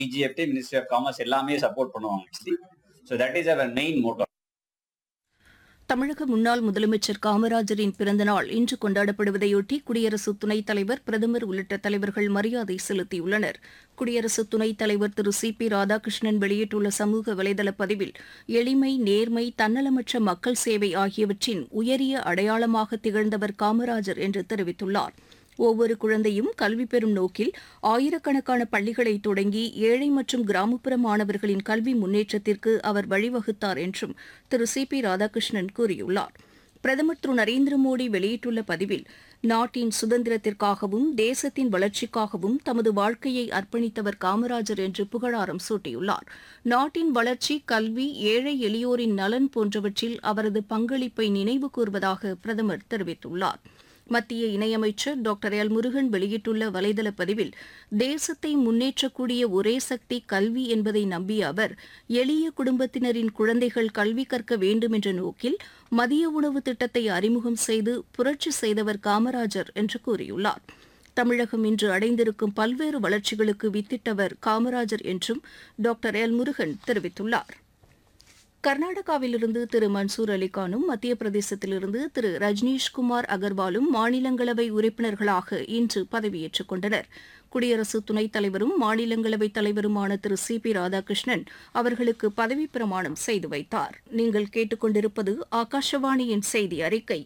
DGFT ministry of commerce எல்லாமே support பண்ணுவாங்க actually so that is அவர் மெயின் மோட்டோ தமிழக முன்னாள் முதலமைச்சர் காமராஜரின் பிறந்தநாள் இன்று கொண்டாடப்படுவதையொட்டி குடியரசு துணைத் தலைவர் பிரதமர் உள்ளிட்ட தலைவர்கள் மரியாதை செலுத்தியுள்ளனர் குடியரசு துணைத் தலைவர் திரு சி பி ராதாகிருஷ்ணன் வெளியிட்டுள்ள சமூக வலைதள பதிவில் எளிமை நேர்மை தன்னலமற்ற மக்கள் சேவை ஆகியவற்றின் உயரிய அடையாளமாக திகழ்ந்தவர் காமராஜர் என்று தெரிவித்துள்ளார் ஒவ்வொரு குழந்தையும் கல்வி பெறும் நோக்கில் ஆயிரக்கணக்கான பள்ளிகளை தொடங்கி ஏழை மற்றும் கிராமப்புற மாணவர்களின் கல்வி முன்னேற்றத்திற்கு அவர் வழிவகுத்தார் என்றும் திரு சி பி ராதாகிருஷ்ணன் கூறியுள்ளார் பிரதமர் திரு நரேந்திர மோடி வெளியிட்டுள்ள பதிவில் நாட்டின் சுதந்திரத்திற்காகவும் தேசத்தின் வளர்ச்சிக்காகவும் தமது வாழ்க்கையை அர்ப்பணித்தவர் காமராஜர் என்று புகழாரம் சூட்டியுள்ளார் நாட்டின் வளர்ச்சி கல்வி ஏழை எளியோரின் நலன் போன்றவற்றில் அவரது பங்களிப்பை நினைவு கூர்வதாக பிரதமர் தெரிவித்துள்ளார் மத்திய இணையமைச்சர் டாக்டர் எல் முருகன் வெளியிட்டுள்ள வலைதள பதிவில் தேசத்தை முன்னேற்றக்கூடிய ஒரே சக்தி கல்வி என்பதை நம்பிய அவர் எளிய குடும்பத்தினரின் குழந்தைகள் கல்வி கற்க வேண்டும் என்ற நோக்கில் மதிய உணவு திட்டத்தை அறிமுகம் செய்து புரட்சி செய்தவர் காமராஜர் என்று கூறியுள்ளார் தமிழகம் இன்று அடைந்திருக்கும் பல்வேறு வளர்ச்சிகளுக்கு வித்திட்டவர் காமராஜர் என்றும் டாக்டர் எல் முருகன் தெரிவித்துள்ளார் கர்நாடகாவிலிருந்து திரு மன்சூர் அலிகானும் மத்திய பிரதேசத்திலிருந்து திரு ரஜ்னீஷ்குமார் அகர்வாலும் மாநிலங்களவை உறுப்பினர்களாக இன்று பதவியேற்றுக் கொண்டனர் குடியரசு துணைத் தலைவரும் மாநிலங்களவை தலைவருமான திரு சி பி ராதாகிருஷ்ணன் அவர்களுக்கு பதவிப் பிரமாணம் செய்து வைத்தார் நீங்கள் கேட்டுக்கொண்டிருப்பது ஆகாஷவாணியின் செய்தி அறிக்கை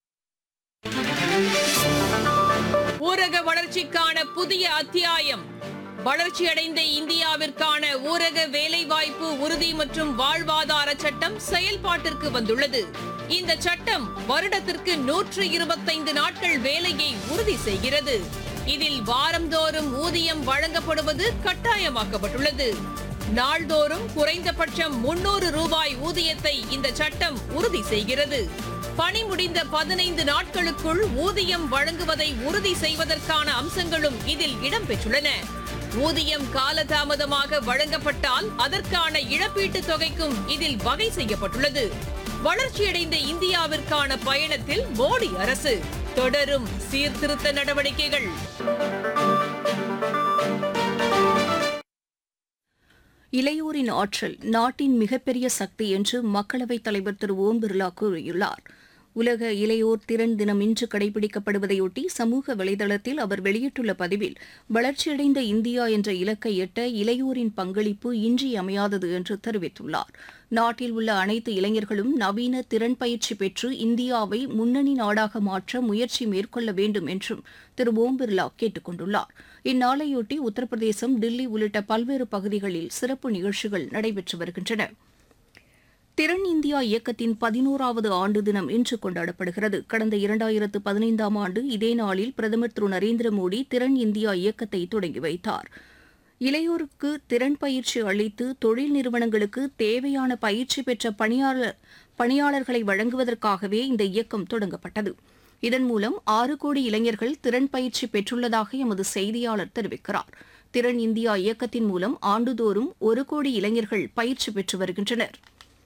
ஊரக வளர்ச்சிக்கான புதிய அத்தியாயம் வளர்ச்சியடைந்த இந்தியாவிற்கான ஊரக வேலைவாய்ப்பு உறுதி மற்றும் வாழ்வாதார சட்டம் செயல்பாட்டிற்கு வந்துள்ளது இந்த சட்டம் வருடத்திற்கு நூற்று இருபத்தைந்து நாட்கள் வேலையை உறுதி செய்கிறது இதில் வாரந்தோறும் ஊதியம் வழங்கப்படுவது கட்டாயமாக்கப்பட்டுள்ளது நாள்தோறும் குறைந்தபட்சம் முன்னூறு ரூபாய் ஊதியத்தை இந்த சட்டம் உறுதி செய்கிறது பணி முடிந்த பதினைந்து நாட்களுக்குள் ஊதியம் வழங்குவதை உறுதி செய்வதற்கான அம்சங்களும் இதில் இடம்பெற்றுள்ளன ஊதியம் காலதாமதமாக வழங்கப்பட்டால் அதற்கான இழப்பீட்டுத் தொகைக்கும் இதில் வகை செய்யப்பட்டுள்ளது வளர்ச்சியடைந்த இந்தியாவிற்கான பயணத்தில் மோடி அரசு தொடரும் சீர்திருத்த நடவடிக்கைகள் இளையோரின் ஆற்றல் நாட்டின் மிகப்பெரிய சக்தி என்று மக்களவைத் தலைவர் திரு ஓம் பிர்லா கூறியுள்ளார் உலக இளையோர் திறன் தினம் இன்று கடைபிடிக்கப்படுவதையொட்டி சமூக வலைதளத்தில் அவர் வெளியிட்டுள்ள பதிவில் வளர்ச்சியடைந்த இந்தியா என்ற இலக்கை எட்ட இளையோரின் பங்களிப்பு இன்றியமையாதது என்று தெரிவித்துள்ளார் நாட்டில் உள்ள அனைத்து இளைஞர்களும் நவீன திறன் பயிற்சி பெற்று இந்தியாவை முன்னணி நாடாக மாற்ற முயற்சி மேற்கொள்ள வேண்டும் என்றும் திரு ஓம் பிர்லா கேட்டுக் கொண்டுள்ளார் இந்நாளையொட்டி உத்தரப்பிரதேசம் தில்லி உள்ளிட்ட பல்வேறு பகுதிகளில் சிறப்பு நிகழ்ச்சிகள் நடைபெற்று வருகின்றன திறன் இந்தியா இயக்கத்தின் பதினோராவது ஆண்டு தினம் இன்று கொண்டாடப்படுகிறது கடந்த இரண்டாயிரத்து பதினைந்தாம் ஆண்டு இதே நாளில் பிரதமர் திரு நரேந்திர மோடி திறன் இந்தியா இயக்கத்தை தொடங்கி வைத்தார் இளையோருக்கு திறன் பயிற்சி அளித்து தொழில் நிறுவனங்களுக்கு தேவையான பயிற்சி பெற்ற பணியாளர் பணியாளர்களை வழங்குவதற்காகவே இந்த இயக்கம் தொடங்கப்பட்டது இதன் மூலம் ஆறு கோடி இளைஞர்கள் திறன் பயிற்சி பெற்றுள்ளதாக எமது செய்தியாளர் தெரிவிக்கிறார் திறன் இந்தியா இயக்கத்தின் மூலம் ஆண்டுதோறும் ஒரு கோடி இளைஞர்கள் பயிற்சி பெற்று வருகின்றனர்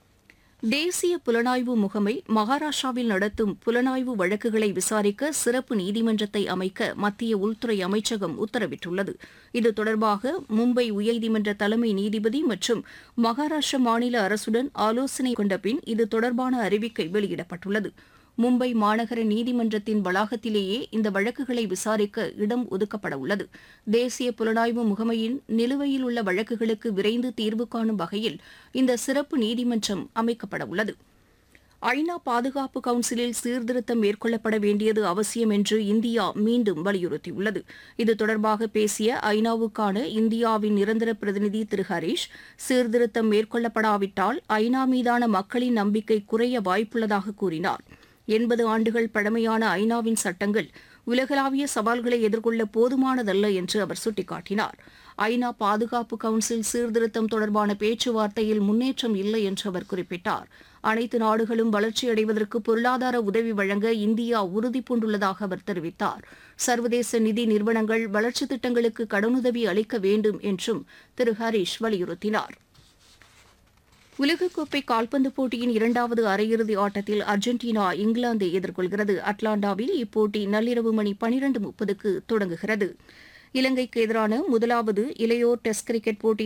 தேசிய புலனாய்வு முகமை மகாராஷ்டிராவில் நடத்தும் புலனாய்வு வழக்குகளை விசாரிக்க சிறப்பு நீதிமன்றத்தை அமைக்க மத்திய உள்துறை அமைச்சகம் உத்தரவிட்டுள்ளது இது தொடர்பாக மும்பை உயர்நீதிமன்ற தலைமை நீதிபதி மற்றும் மகாராஷ்டிர மாநில அரசுடன் ஆலோசனை கொண்ட பின் இது தொடர்பான அறிவிக்கை வெளியிடப்பட்டுள்ளது மும்பை மாநகர நீதிமன்றத்தின் வளாகத்திலேயே இந்த வழக்குகளை விசாரிக்க இடம் ஒதுக்கப்பட உள்ளது தேசிய புலனாய்வு முகமையின் நிலுவையில் உள்ள வழக்குகளுக்கு விரைந்து தீர்வு காணும் வகையில் இந்த சிறப்பு நீதிமன்றம் அமைக்கப்பட உள்ளது ஐநா பாதுகாப்பு கவுன்சிலில் சீர்திருத்தம் மேற்கொள்ளப்பட வேண்டியது அவசியம் என்று இந்தியா மீண்டும் வலியுறுத்தியுள்ளது இது தொடர்பாக பேசிய ஐநாவுக்கான இந்தியாவின் நிரந்தர பிரதிநிதி திரு ஹரீஷ் சீர்திருத்தம் மேற்கொள்ளப்படாவிட்டால் ஐநா மீதான மக்களின் நம்பிக்கை குறைய வாய்ப்புள்ளதாக கூறினார் எண்பது ஆண்டுகள் பழமையான ஐநாவின் சட்டங்கள் உலகளாவிய சவால்களை எதிர்கொள்ள போதுமானதல்ல என்று அவர் சுட்டிக்காட்டினார் ஐநா பாதுகாப்பு கவுன்சில் சீர்திருத்தம் தொடர்பான பேச்சுவார்த்தையில் முன்னேற்றம் இல்லை என்று அவர் குறிப்பிட்டார் அனைத்து நாடுகளும் வளர்ச்சியடைவதற்கு பொருளாதார உதவி வழங்க இந்தியா உறுதி பூண்டுள்ளதாக அவர் தெரிவித்தார் சர்வதேச நிதி நிறுவனங்கள் வளர்ச்சித் திட்டங்களுக்கு கடனுதவி அளிக்க வேண்டும் என்றும் திரு ஹரீஷ் வலியுறுத்தினார் உலகக்கோப்பை கால்பந்து போட்டியின் இரண்டாவது அரையிறுதி ஆட்டத்தில் அர்ஜென்டினா இங்கிலாந்தை எதிர்கொள்கிறது அட்லாண்டாவில் இப்போட்டி நள்ளிரவு மணி பனிரண்டு முப்பதுக்கு தொடங்குகிறது இலங்கைக்கு எதிரான முதலாவது இளையோர் டெஸ்ட் கிரிக்கெட் போட்டி